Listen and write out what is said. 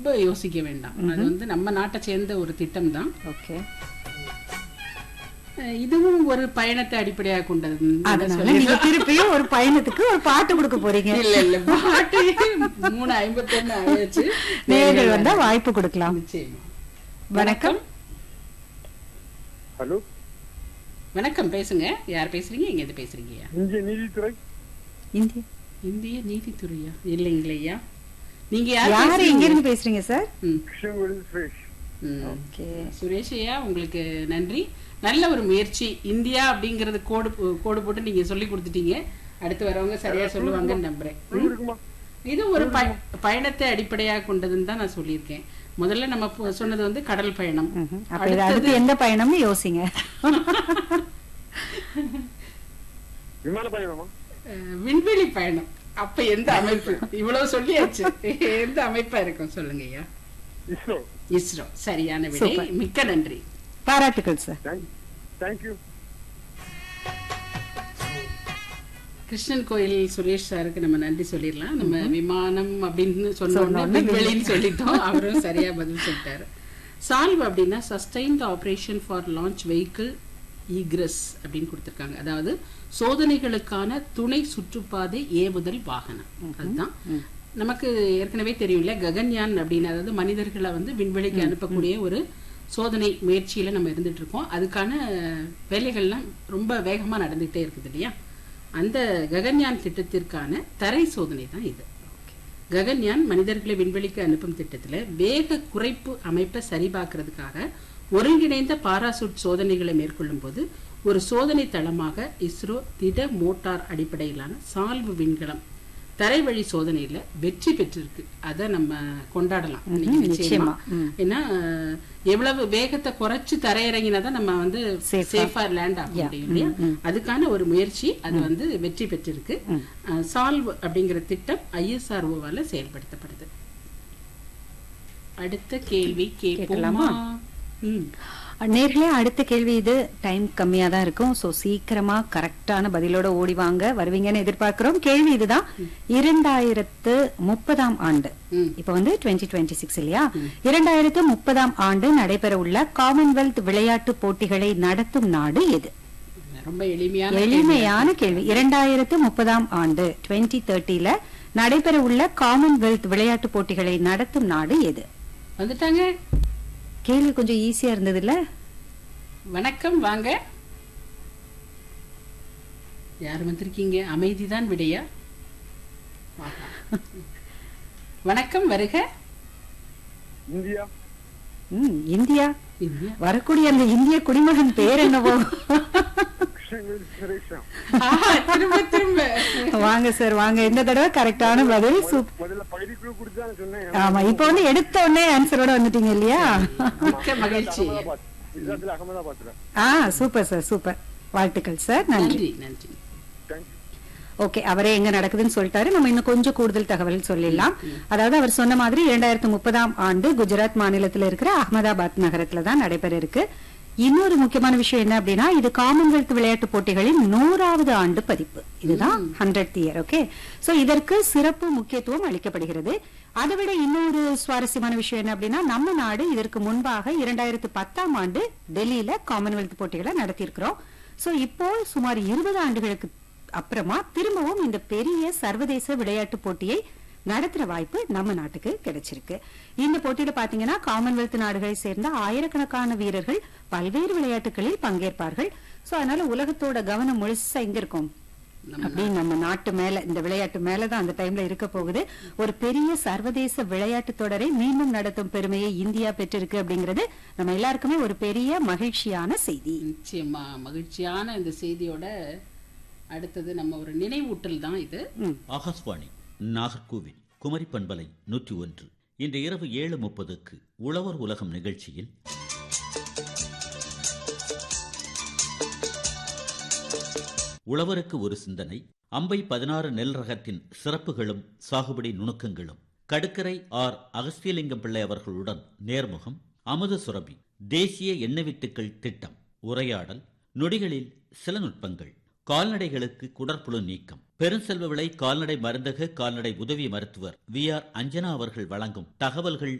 ரொம்ப யோசிக்க வேண்டாம் அது வந்து நம்ம நாட்டை சேர்ந்த ஒரு திட்டம் தான் ஓகே இதுவும் ஒரு பயணத்தை அடிப்படையாக கொண்டது அதனால நீங்க திருப்பியும் ஒரு பயணத்துக்கு ஒரு பாட்டு கொடுக்க போறீங்க இல்ல இல்ல பாட்டு மூணு ஐம்பத்தொன்னு ஆயாச்சு நேர்கள் வந்தா வாய்ப்பு கொடுக்கலாம் நிச்சயமா வணக்கம் ஹலோ வணக்கம் பேசுங்க யார் பேசுறீங்க எங்க இருந்து பேசுறீங்க இந்திய நீதித்துறை இந்திய இந்திய நீதித்துறையா இல்லைங்களையா நீங்க யார் யாரு பேசுறீங்க? எங்க இருந்து பேசுறீங்க சார் ம், கிருஷ்ணகுடி சுரேஷ் ம். ஓகே சுரேஷ் ஐயா உங்களுக்கு நன்றி நல்ல ஒரு முயற்சி இந்தியா அப்படிங்கறது கோடு போ- கோடு போட்டு நீங்க சொல்லி கொடுத்துட்டீங்க அடுத்து வரவங்க சரியா சொல்லுவாங்கன்னு நம்புறேன் ம். இருக்குமா இது ஒரு பய- பயணத்தை அடிப்படையாக கொண்டதுன்னு தான் நான் சொல்லியிருக்கேன் முதல்ல நம்ம பு- சொன்னது வந்து கடல் பயணம் ம்ஹும். அப்ப இது அடுத்து எந்த பயணம்னு யோசிங்க விமான பயணமா அஹ், விண்வெளி பயணம் அப்ப எந்த அமைப்பு இவ்வளவு சொல்லியாச்சு எந்த அமைப்பா இருக்கும் சொல்லுங்க ஐயா இஸ்ரோ இஸ்ரோ சரியான விடை Super. மிக்க நன்றி பாராட்டுகள் சார் தேங்க் தேங்க்யூ கிருஷ்ணன் கோயில் சுரேஷ் சாருக்கு நம்ம நன்றி சொல்லிடலாம் நம்ம விமானம் அப்படின்னு சொன்ன சொன்ன உடனே உடனே விண்வெளின்னு சொல்லிட்டோம் அவரும் சரியா பதில் சொல்லிட்டாரு சால்வ் அப்படின்னா sustained operation for launch vehicle egress அப்படின்னு கொடுத்திருக்காங்க அதாவது சோதனைகளுக்கான துணை சுற்றுப்பாதை ஏவுதல் வாகனம் அதுதான் நமக்கு ஏற்கனவே தெரியும் இல்ல ககன்யான் அப்படின்னு அதாவது மனிதர்களை வந்து விண்வெளிக்கு அனுப்பக்கூடிய ஒரு சோதனை முயற்சியில நம்ம இருந்துட்டு இருக்கோம் அதுக்கான வேலைகள்லாம் ரொம்ப வேகமா நடந்துகிட்டே இருக்குது இல்லையா அந்த ககன்யான் திட்டத்திற்கான தரை சோதனை தான் இது ககன்யான் மனிதர்களை விண்வெளிக்கு அனுப்பும் திட்டத்துல வேக குறைப்பு அமைப்பை சரிபார்க்கறதுக்காக ஒருங்கிணைந்த பாராசூட் சோதனைகளை மேற்கொள்ளும் போது ஒரு சோதனை தளமாக இஸ்ரோ திட மோட்டார் அடிப்படையிலான சால்வு விண்கலம் தரைவழி சோதனையில வெற்றி பெற்றிருக்கு அதை நம்ம கொண்டாடலாம் இன்னைக்கு நிச்சயமா நிச்சயமா. ஏன்னா அஹ், எவ்வளவு வேகத்தை குறைச்சு தரையிறங்கினாதான் நம்ம வந்து Safe-ஆ. சேஃபா லேண்ட் ஆக முடியும் இல்லையா அதுக்கான ஒரு முயற்சி அது வந்து வெற்றி பெற்றிருக்கு அஹ், சால்வ் அப்படிங்கிற திட்டம் ஐஎஸ்ஆர்ஓவால செயல்படுத்தப்படுது அடுத்த கேள்வி கேட்கலாமா ம் நேர்களே அடுத்த கேள்வி இது டைம் கம்மியா தான் இருக்கும் சோ சீக்கிரமா கரெக்டான பதிலோட ஓடி வாங்க வருவீங்கன்னு எதிர்பார்க்கிறோம் கேள்வி இதுதான் இரண்டாயிரத்து முப்பதாம் ஆண்டு ம். இப்ப வந்து டுவெண்ட்டி டுவெண்ட்டி சிக்ஸ் இல்லையா இரண்டாயிரத்து முப்பதாம் ஆண்டு நடைபெற உள்ள காமன்வெல்த் விளையாட்டு போட்டிகளை நடத்தும் நாடு எது ரொம்ப எளிமையான எளிமையான கேள்வி இரண்டாயிரத்து முப்பதாம் ஆண்டு டுவெண்ட்டி தேர்ட்டில நடைபெற உள்ள காமன்வெல்த் விளையாட்டு போட்டிகளை நடத்தும் நாடு எது வந்துட்டாங்க கேள்வி கொஞ்சம் ஈஸியா இருந்தது இல்ல வணக்கம் வாங்க யார் வந்திருக்கீங்க அமைதிதான் விடையா ஆஹா. வணக்கம் வருக இந்தியா ம், இந்தியா இந்தியா வரக்கூடிய அந்த இந்திய குடிமகன் பேர் என்னவோ கிருஷ்ணகுடி சுரேஷா ஆஹா, திரும்ப திரும்ப வாங்க சார் வாங்க இந்த தடவை கரெக்டான பதில் சூப் முதல்ல பகுதிக்குழு கொடுத்தான்னு சொன்னேன் ஆமா இப்ப வந்து எடுத்த உடனே ஆன்சரோட வந்துட்டீங்க இல்லையா மிக்க மகிழ்ச்சி அகமதாபாத் குஜராத்தில் அகமதாபாத்ல ஆ சூப்பர் சார் சூப்பர் வாழ்த்துக்கள் சார் நன்றி நன்றி நன்றி தேங்க்யூ ஓகே அவரே எங்க நடக்குதுன்னு சொல்லிட்டாரு நம்ம இன்னும் கொஞ்சம் கூடுதல் தகவல் சொல்லிடலாம் அதாவது அவர் சொன்ன மாதிரி இரண்டாயிரத்து முப்பதாம் ஆண்டு குஜராத் மாநிலத்தில் இருக்கிற அகமதாபாத் நகரத்துல தான் நடைபெற இருக்கு இன்னொரு முக்கியமான விஷயம் என்ன அப்படின்னா இது காமன்வெல்த் விளையாட்டு போட்டிகளின் நூறாவது ஆண்டு பதிப்பு இதுதான் ஹண்ட்ரட் இயர் ஓகே சோ இதற்கு சிறப்பு முக்கியத்துவம் அளிக்கப்படுகிறது அதை விட இன்னொரு சுவாரஸ்யமான விஷயம் என்ன அப்படின்னா நம்ம நாடு இதற்கு முன்பாக இரண்டாயிரத்து பத்தாம் ஆண்டு டெல்லியில காமன்வெல்த் போட்டிகளை நடத்தியிருக்கிறோம் சோ இப்போ சுமார் இருபது ஆண்டுகளுக்கு அப்புறமா திரும்பவும் இந்த பெரிய சர்வதேச விளையாட்டு போட்டியை நடத்துற வாய்ப்பு நம்ம நாட்டுக்கு கிடைச்சிருக்கு இந்த போட்டியில பாத்தீங்கன்னா காமன்வெல்த் நாடுகளை சேர்ந்த ஆயிரக்கணக்கான வீரர்கள் பல்வேறு விளையாட்டுகளில் பங்கேற்பார்கள் சோ அதனால உலகத்தோட கவனம் முழுசா எங்க இருக்கும் அப்படின்னு நம்ம நாட்டு மேல இந்த விளையாட்டு மேலதான் அந்த டைம்ல இருக்க போகுது ஒரு பெரிய சர்வதேச விளையாட்டு தொடரை மீண்டும் நடத்தும் பெருமையை இந்தியா பெற்றிருக்கு அப்படிங்கிறது நம்ம எல்லாருக்குமே ஒரு பெரிய மகிழ்ச்சியான செய்தி நிச்சயமா மகிழ்ச்சியான இந்த செய்தியோட அடுத்தது நம்ம ஒரு நினைவூட்டல் தான் இது ஆகாஷ்வாணி நாகர்கோவில் குமரி பண்பலை நூற்றி ஒன்று இன்று இரவு ஏழு முப்பதுக்கு உழவர் உலகம் நிகழ்ச்சியில் உழவருக்கு ஒரு சிந்தனை அம்பை பதினாறு நெல் ரகத்தின் சிறப்புகளும் சாகுபடி நுணுக்கங்களும் கடுக்கரை ஆர் அகஸ்தியலிங்கம் பிள்ளை அவர்களுடன் நேர்முகம் அமுத சுரபி தேசிய எண்ணெய் வித்துக்கள் திட்டம் உரையாடல் நொடிகளில் சில நுட்பங்கள் கால்நடைகளுக்கு குடற்புழு நீக்கம் பெருஞ்செல்வ விலை கால்நடை மருந்தக கால்நடை உதவி மருத்துவர் வி ஆர் அஞ்சனா அவர்கள் வழங்கும் தகவல்கள்